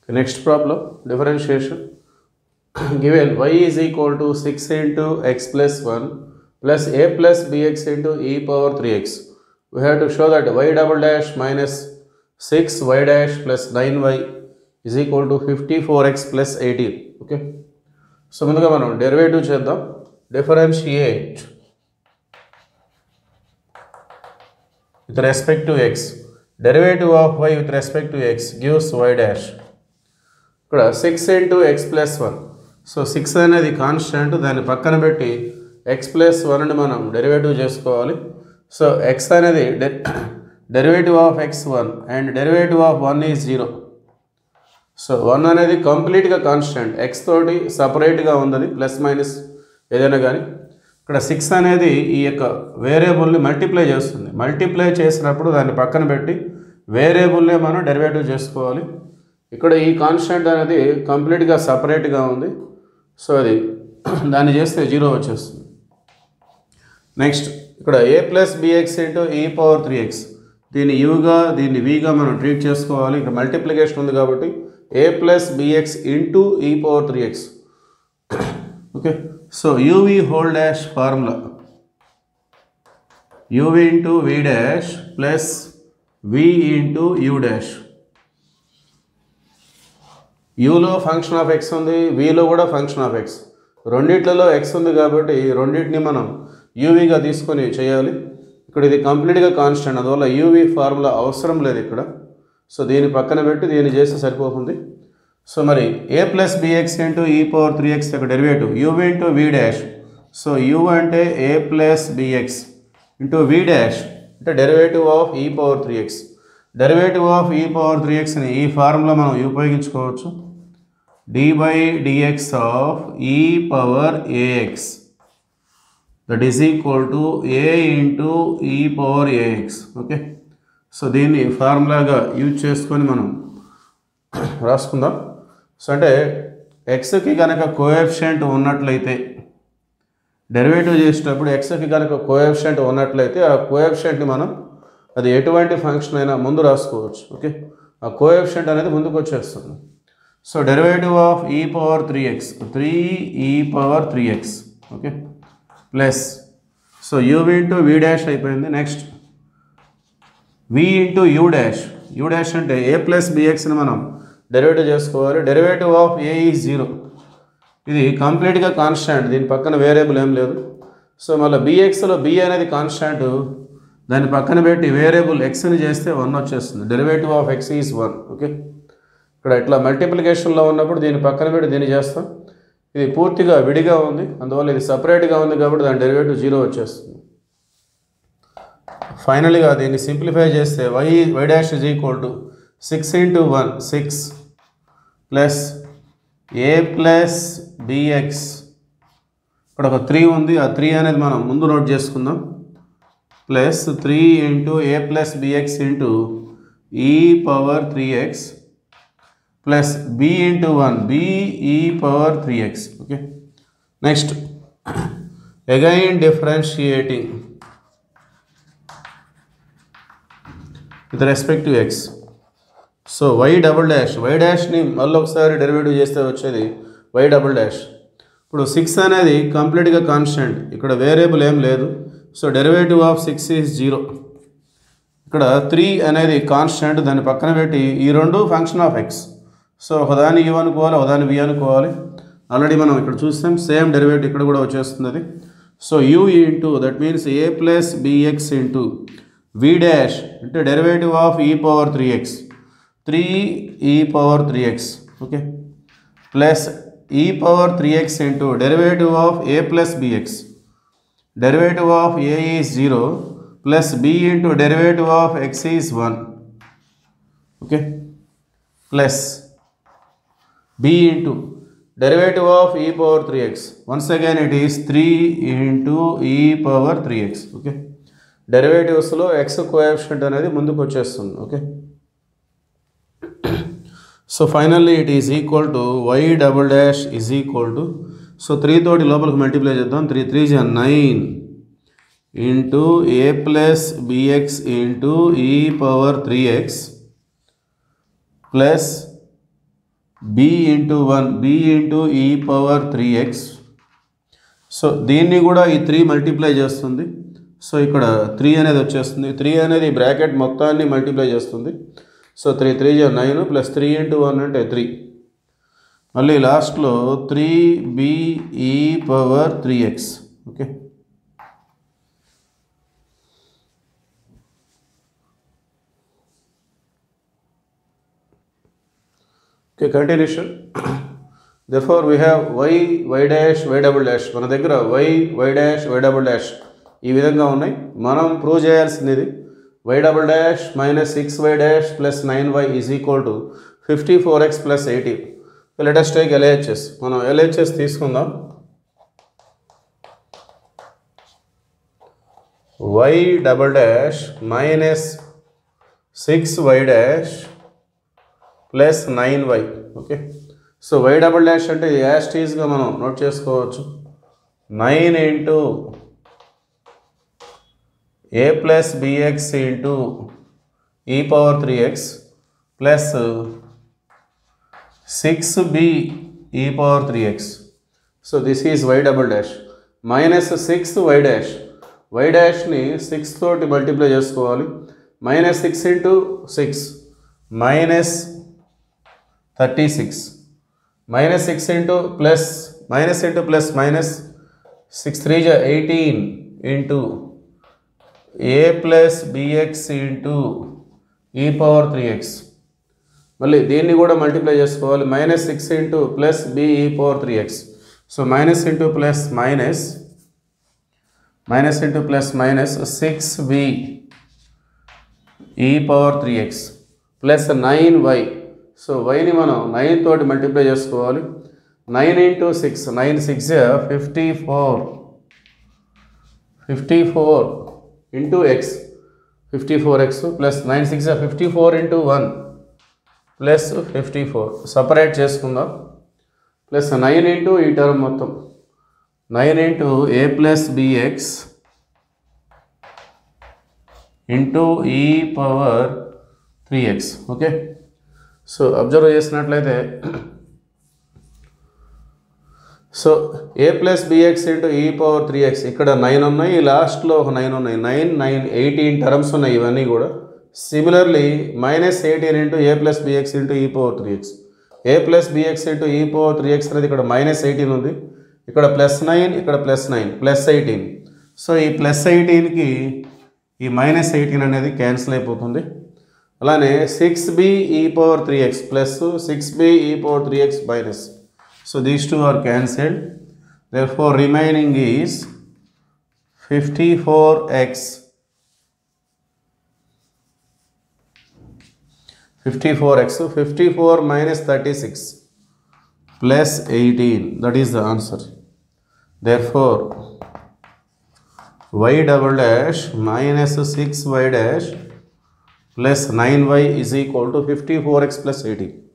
Next problem differentiation given y is equal to 6 into x plus 1 plus a plus bx into e power 3x. We have to show that y double dash minus 6y dash plus 9y is equal to 54x plus 18. Okay. So ముందుగా మనం derivative చేద్దాం differentiate with respect to x derivative of y with respect to x gives y dash ఇక్కడ six into x plus one so six అనేది constant దాన్ని పక్కన పెట్టి x plus వన్ని మనం డెరివేటివ్ చేసుకోవాలి సో ఎక్స్ అనేది derivative of x one and derivative of one is zero so one అనేది కంప్లీట్గా కాన్స్టెంట్ ఎక్స్ తోటి సపరేట్గా ఉంది ప్లస్ మైనస్ ఏదైనా కానీ ఇక్కడ సిక్స్ అనేది ఈ యొక్క వేరియబుల్ని మల్టిప్లై చేస్తుంది మల్టిప్లై చేసినప్పుడు దాన్ని పక్కన పెట్టి వేరియబుల్నే మనం డెరివేటివ్ చేసుకోవాలి ఇక్కడ ఈ కాన్స్టెంట్ అనేది కంప్లీట్గా సపరేట్గా ఉంది సో అది దాన్ని చేస్తే జీరో వచ్చేస్తుంది నెక్స్ట్ ఇక్కడ a plus b x into e power three x దీన్ని యూగా దీన్ని విగా మనం ట్రీట్ చేసుకోవాలి ఇక్కడ మల్టిప్లికేషన్ ఉంది కాబట్టి a plus b x into e power three x okay so u v whole dash formula u v into v dash plus v into u dash యూలో function of x ఉంది విలో కూడా ఫంక్షన్ ఆఫ్ ఎక్స్ రెండిట్లలో x ఉంది కాబట్టి రెండింటిని మనం యూవీగా తీసుకొని చేయాలి ఇక్కడ ఇది కంప్లీట్గా కాన్స్టెంట్ అందువల్ల యూవీ ఫార్ములా అవసరం లేదు ఇక్కడ సో దీన్ని పక్కన పెట్టి దీన్ని చేస్తే సరిపోతుంది సో మరి a plus b x into e power three x యొక్క derivative u v into v dash so u అంటే a plus b x into v dash అంటే derivative of e power three x derivative of e power three ఎక్స్ని ఈ formula మనం ఉపయోగించుకోవచ్చు d by d x of e power a x that is equal to a into e power a x okay so దీన్ని ఫార్ములాగా use చేసుకొని మనం రాసుకుందాం so అంటే ఎక్స్కి కనుక కోఎఫిషియంట్ ఉన్నట్లయితే డెరివేటివ్ చేసేటప్పుడు ఎక్స్కి కనుక కోఎఫిషియంట్ ఉన్నట్లయితే ఆ కోఎఫిషియంట్ని మనం అది ఎటువంటి ఫంక్షన్ అయినా ముందు రాసుకోవచ్చు ఓకే ఆ కోఎఫిషియంట్ అనేది ముందుకు వచ్చేస్తుంది so derivative of e power three x three e power three x okay plus so u v into v dash అయిపోయింది next v into u dash u dash అంటే ఏ ప్లస్ బిఎక్స్ని మనం డెరివేటివ్ చేసుకోవాలి derivative of a is zero ఇది కంప్లీట్గా constant దీని పక్కన variable ఏం లేదు సో మళ్ళీ బిఎక్స్లో బి అనేది కాన్స్టాంట్ దాన్ని పక్కన పెట్టి వేరియబుల్ ఎక్స్ని చేస్తే వన్ వచ్చేస్తుంది derivative of x is one okay ఇక్కడ ఇట్లా మల్టిప్లికేషన్లో ఉన్నప్పుడు దీన్ని పక్కన పెట్టి దీన్ని చేస్తాం ఇది పూర్తిగా విడిగా ఉంది అందువల్ల ఇది సపరేట్గా ఉంది కాబట్టి దాని డెరివేటివ్ జీరో వచ్చేస్తుంది ఫైనల్గా దీన్ని సింప్లిఫై చేస్తే y y dash is equal to six into one six plus a plus b x ఇక్కడ ఒక త్రీ ఉంది ఆ త్రీ అనేది మనం ముందు నోట్ చేసుకుందాం plus three into a plus b x into e power three x plus b into one b e power three x okay next again differentiating with respect to x so y double dash y డాష్ని మళ్ళీ ఒకసారి derivative చేస్తే వచ్చేది y double dash ఇప్పుడు six అనేది కంప్లీట్గా constant ఇక్కడ variable ఏం లేదు so derivative of six is zero ఇక్కడ త్రీ అనేది కాన్స్టెంట్ దాన్ని పక్కన పెట్టి ఈ రెండు ఫంక్షన్ ఆఫ్ ఎక్స్ సో ఒకదాన్ని యూ అనుకోవాలి ఒకదాన్ని వి అనుకోవాలి ఆల్రెడీ మనం ఇక్కడ చూస్తాం సేమ్ డెరివేటివ్ ఇక్కడ కూడా వచ్చేస్తుంది అది so u into that means a plus b x into v dash అంటే derivative of e power three x three e power three x okay plus e power three x into derivative of a plus b x derivative of a is zero plus b into derivative of x is one okay plus b into derivative of e power 3x once again it is 3 into e power 3x okay డెరివేటివ్స్లో x coefficient అనేది ముందుకు వచ్చేస్తుంది okay so finally it is equal to y double dash is equal to so three తోటి లోపలికి multiply చేద్దాం three three జా nine into a plus b x into e power three x plus b into one b into e power three x so దీన్ని కూడా ఈ three multiply చేస్తుంది so ఇక్కడ three అనేది వచ్చేస్తుంది త్రీ అనేది బ్రాకెట్ మొత్తాన్ని మల్టిప్లై చేస్తుంది సో త్రీ త్రీ జా nine plus three into one అంటే త్రీ మళ్ళీ లాస్ట్లో three b e power three x okay okay continuation therefore we have y y dash y double dash మన దగ్గర y y dash y double dash ఈ విధంగా ఉన్నాయి మనం ప్రూవ్ చేయాల్సింది ఇది y double dash minus six y dash plus nine y is equal to fifty four x plus eighty let us take LHS మనం LHS తీసుకుందాం y double dash minus six y dash plus nine y okay so y double dash అంటే యాస్టీస్గా మనం note చేసుకోవచ్చు nine into a plus b x into e power three x plus six b e power three x so this is y double dash minus six y dash y డాష్ని six తోటి multiply చేసుకోవాలి minus six into six minus thirty six minus six into plus minus into plus minus six three జా eighteen into a plus b x into e power three x మళ్ళీ దీన్ని కూడా multiply చేసుకోవాలి minus six into plus b e power three x so minus into plus minus minus into plus minus six b e power three x plus nine y so వైని మనం nine తోటి multiply చేసుకోవాలి nine into six nine six fifty four fifty four into x fifty four x plus nine six fifty four into one plus fifty four separate చేసుకుందాం plus nine into ఈ term మొత్తం nine into a plus b x into e power three x okay so observe చేసినట్లయితే so a plus b x into e power three x ఇక్కడ nine ఉన్నాయి లాస్ట్లో ఒక nine ఉన్నాయి nine nine eighteen terms ఉన్నాయి ఇవన్నీ కూడా similarly minus eighteen into a plus b x into e power three x a plus b x into e power three x అనేది ఇక్కడ మైనస్ ఎయిటీన్ ఉంది ఇక్కడ ప్లస్ నైన్ ఇక్కడ plus nine plus eighteen so ఈ plus ఎయిటీన్కి ఈ మైనస్ ఎయిటీన్ అనేది cancel అయిపోతుంది అలానే six b e power three x plus six b e power three x minus so these two are cancelled therefore remaining is fifty four x fifty four x fifty four minus thirty six plus eighteen that is the answer therefore y double dash minus 6y dash plus 9y is equal to 54x plus 18